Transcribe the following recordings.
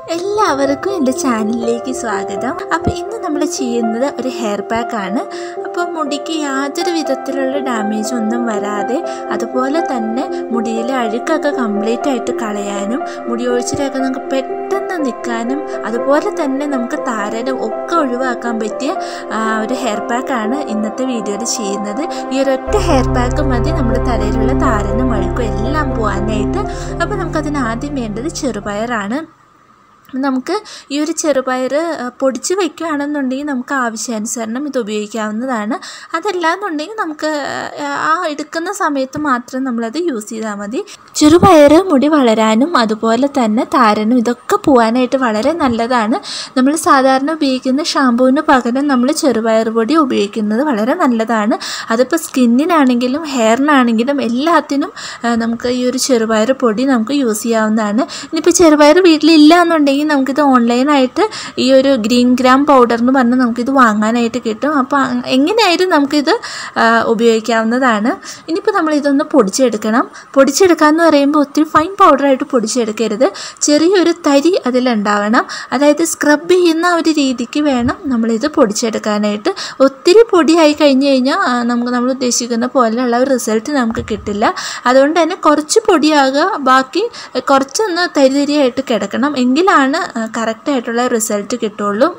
എല്ലാവർക്കും എൻ്റെ ചാനലിലേക്ക് സ്വാഗതം അപ്പോൾ ഇന്ന് നമ്മൾ ചെയ്യുന്നത് ഒരു ഹെയർ പാക്ക് ആണ് അപ്പോൾ മുടിക്ക് യാതൊരു വിധത്തിലുള്ള ഡാമേജ് ഒന്നും വരാതെ അതുപോലെ തന്നെ മുടിയിലെ അഴുക്കൊക്കെ കംപ്ലീറ്റ് ആയിട്ട് കളയാനും മുടി ഒഴിച്ചിലൊക്കെ നമുക്ക് പെട്ടെന്ന് നിൽക്കാനും അതുപോലെ തന്നെ നമുക്ക് താരനും ഒക്കെ ഒഴിവാക്കാൻ പറ്റിയ ആ, ഒരു ഹെയർ പാക്കാണ് ഇന്നത്തെ വീഡിയോയിൽ ചെയ്യുന്നത് ഈ ഒരൊറ്റ ഹെയർ പാക്ക് മതി നമ്മുടെ തലയിലുള്ള താരനും അഴുക്കും എല്ലാം പോകാനായിട്ട് അപ്പോൾ നമുക്കതിന് ആദ്യം വേണ്ടത് ചെറുപയറാണ് നമുക്ക് ഈ ഒരു ചെറുപയർ ആ, പൊടിച്ച് വയ്ക്കുകയാണെന്നുണ്ടെങ്കിൽ നമുക്ക് ആവശ്യാനുസരണം ഇത് ഉപയോഗിക്കാവുന്നതാണ് അതല്ലാന്നുണ്ടെങ്കിൽ നമുക്ക് ആ, ആ എടുക്കുന്ന സമയത്ത് മാത്രം നമ്മളത് യൂസ് ചെയ്താൽ മതി ചെറുപയർ മുടി വളരാനും അതുപോലെ തന്നെ താരനും ഇതൊക്കെ പോകാനായിട്ട് വളരെ നല്ലതാണ് നമ്മൾ സാധാരണ ഉപയോഗിക്കുന്ന ഷാമ്പൂവിന് പകരം നമ്മൾ ചെറുപയർ പൊടി ഉപയോഗിക്കുന്നത് വളരെ നല്ലതാണ് അതിപ്പോൾ സ്കിന്നിനാണെങ്കിലും ഹെയറിനാണെങ്കിലും എല്ലാത്തിനും ആ, നമുക്ക് ഈ ഒരു ചെറുപയർ പൊടി നമുക്ക് യൂസ് ചെയ്യാവുന്നതാണ് ഇനിയിപ്പോൾ ചെറുപയർ വീട്ടിലില്ല എന്നുണ്ടെങ്കിൽ നമുക്കിത് ഓൺലൈനായിട്ട് ഈ ഒരു ഗ്രീൻ ഗ്രാം പൗഡർ എന്ന് പറഞ്ഞ് നമുക്കിത് വാങ്ങാനായിട്ട് കിട്ടും അപ്പോൾ അ- എങ്ങനെയായാലും നമുക്കിത് ആ, ഉപയോഗിക്കാവുന്നതാണ് ഇനിയിപ്പോൾ നമ്മൾ ഇതൊന്ന് പൊടിച്ചെടുക്കണം പൊടിച്ചെടുക്കുക എന്ന് പറയുമ്പോൾ ഒത്തിരി ഫൈൻ പൗഡറായിട്ട് പൊടിച്ചെടുക്കരുത് ചെറിയൊരു തരി അതിലുണ്ടാവണം അതായത് സ്ക്രബ് ചെയ്യുന്ന ഒരു രീതിക്ക് വേണം നമ്മളിത് പൊടിച്ചെടുക്കാനായിട്ട് ഒത്തിരി പൊടിയായി കഴിഞ്ഞ് കഴിഞ്ഞാൽ ആ, നമുക്ക് നമ്മൾ ഉദ്ദേശിക്കുന്ന പോലെയുള്ള ഒരു റിസൾട്ട് നമുക്ക് കിട്ടില്ല അതുകൊണ്ട് തന്നെ കുറച്ച് പൊടിയാകുക ബാക്കി കുറച്ചൊന്ന് തരി തരിയായിട്ട് കിടക്കണം എങ്കിലാണ് കറക്റ്റായിട്ടുള്ള റിസൾട്ട് കിട്ടുള്ളൂ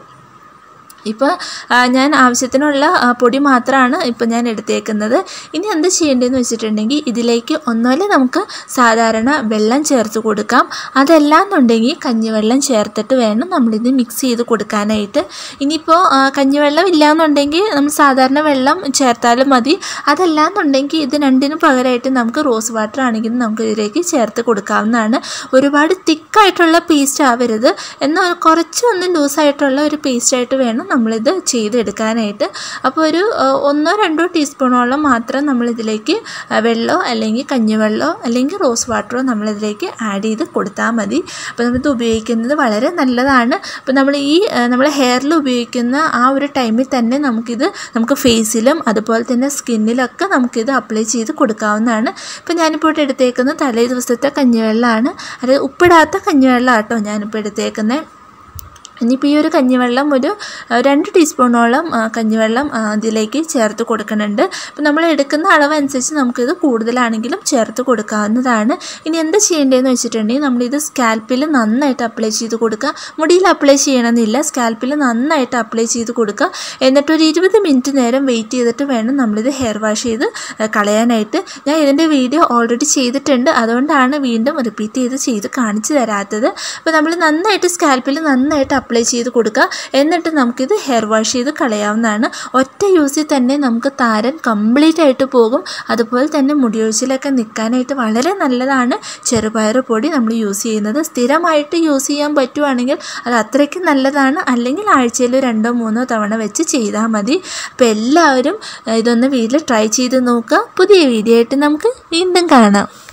ഇപ്പോൾ ഞാൻ ആവശ്യത്തിനുള്ള ആ, പൊടി മാത്രമാണ് ഇപ്പോൾ ഞാൻ എടുത്തേക്കുന്നത് ഇനി എന്ത് ചെയ്യേണ്ടതെന്ന് വെച്ചിട്ടുണ്ടെങ്കിൽ ഇതിലേക്ക് ഒന്നുമല്ല നമുക്ക് സാധാരണ വെള്ളം ചേർത്ത് കൊടുക്കാം അതല്ലാന്നുണ്ടെങ്കിൽ കഞ്ഞിവെള്ളം ചേർത്തിട്ട് വേണം നമ്മളിത് മിക്സ് ചെയ്ത് കൊടുക്കാനായിട്ട് ഇനിയിപ്പോൾ ആ, കഞ്ഞിവെള്ളം ഇല്ലയെന്നുണ്ടെങ്കിൽ നമ്മൾ സാധാരണ വെള്ളം ചേർത്താലും മതി അതല്ലാന്നുണ്ടെങ്കിൽ ഇത് രണ്ടിനും പകരമായിട്ട് നമുക്ക് റോസ് വാട്ടർ ആണെങ്കിലും നമുക്ക് ഇതിലേക്ക് ചേർത്ത് കൊടുക്കാവുന്നതാണ് ഒരുപാട് തിക്കായിട്ടുള്ള പേസ്റ്റ് ആവരുത് എന്നാൽ കുറച്ചൊന്ന് ലൂസായിട്ടുള്ള ഒരു പേസ്റ്റായിട്ട് വേണം നമ്മളിത് ചെയ്തെടുക്കാനായിട്ട് അപ്പോൾ ഒരു ആ, ഒന്നോ രണ്ടോ ടീസ്പൂണോളം മാത്രം നമ്മളിതിലേക്ക് ആ, വെള്ളമോ അല്ലെങ്കിൽ കഞ്ഞിവെള്ളമോ അല്ലെങ്കിൽ റോസ് വാട്ടറോ നമ്മളിതിലേക്ക് ആഡ് ചെയ്ത് കൊടുത്താൽ മതി അപ്പോൾ നമ്മളിത് ഉപയോഗിക്കുന്നത് വളരെ നല്ലതാണ് അപ്പോൾ നമ്മൾ ഈ നമ്മൾ ഹെയറിൽ ഉപയോഗിക്കുന്ന ആ ഒരു ടൈമിൽ തന്നെ നമുക്കിത് നമുക്ക് ഫേസിലും അതുപോലെ തന്നെ സ്കിന്നിലൊക്കെ നമുക്കിത് അപ്ലൈ ചെയ്ത് കൊടുക്കാവുന്നതാണ് ഇപ്പോൾ ഞാനിപ്പോൾ ഇവിടെ എടുത്തേക്കുന്നത് തലേ ദിവസത്തെ കഞ്ഞിവെള്ളമാണ് അത് ഉപ്പിടാത്ത കഞ്ഞിവെള്ളം കേട്ടോ ഞാനിപ്പോൾ എടുത്തേക്കുന്നത് ഇനിയിപ്പോൾ ഈ ഒരു കഞ്ഞിവെള്ളം ഒരു ആ, രണ്ട് ടീസ്പൂണോളം ആ, കഞ്ഞിവെള്ളം ആ, ഇതിലേക്ക് ചേർത്ത് കൊടുക്കുന്നുണ്ട് അപ്പോൾ നമ്മൾ എടുക്കുന്ന അളവ് അനുസരിച്ച് നമുക്കിത് കൂടുതലാണെങ്കിലും ചേർത്ത് കൊടുക്കാവുന്നതാണ് ഇനി എന്താ ചെയ്യേണ്ടതെന്ന് വെച്ചിട്ടുണ്ടെങ്കിൽ നമ്മളിത് സ്കാൽപ്പിൽ നന്നായിട്ട് അപ്ലൈ ചെയ്ത് കൊടുക്കുക മുടിയിൽ അപ്ലൈ ചെയ്യണമെന്നില്ല സ്കാൽപ്പിൽ നന്നായിട്ട് അപ്ലൈ ചെയ്ത് കൊടുക്കുക എന്നിട്ട് ഒരു ഇരുപത് മിനിറ്റ് നേരം വെയിറ്റ് ചെയ്തിട്ട് വേണം നമ്മളിത് ഹെയർ വാഷ് ചെയ്ത് ആ, കളയാനായിട്ട് ഞാൻ ഇതിൻ്റെ വീഡിയോ ഓൾറെഡി ചെയ്തിട്ടുണ്ട് അതുകൊണ്ടാണ് വീണ്ടും റിപ്പീറ്റ് ചെയ്ത് ചെയ്ത് കാണിച്ചു തരാത്തത് അപ്പോൾ നമ്മൾ നന്നായിട്ട് സ്കാൽപ്പിൽ നന്നായിട്ട് അപ്ലൈ ചെയ്ത് കൊടുക്കുക എന്നിട്ട് നമുക്കിത് ഹെയർ വാഷ് ചെയ്ത് കളയാവുന്നതാണ് ഒറ്റ യൂസിൽ തന്നെ നമുക്ക് താരൻ കംപ്ലീറ്റ് ആയിട്ട് പോകും അതുപോലെ തന്നെ മുടിയൊഴിച്ചിലൊക്കെ നിൽക്കാനായിട്ട് വളരെ നല്ലതാണ് ചെറുപയർ പൊടി നമ്മൾ യൂസ് ചെയ്യുന്നത് സ്ഥിരമായിട്ട് യൂസ് ചെയ്യാൻ പറ്റുവാണെങ്കിൽ അത് അത്രയ്ക്ക് നല്ലതാണ് അല്ലെങ്കിൽ ആഴ്ചയിൽ രണ്ടോ മൂന്നോ തവണ വെച്ച് ചെയ്താൽ മതി അപ്പോൾ എല്ലാവരും ഏഹ്, ഇതൊന്ന് വീട്ടിൽ ട്രൈ ചെയ്ത് നോക്കുക പുതിയ വീഡിയോ ആയിട്ട് നമുക്ക് വീണ്ടും കാണാം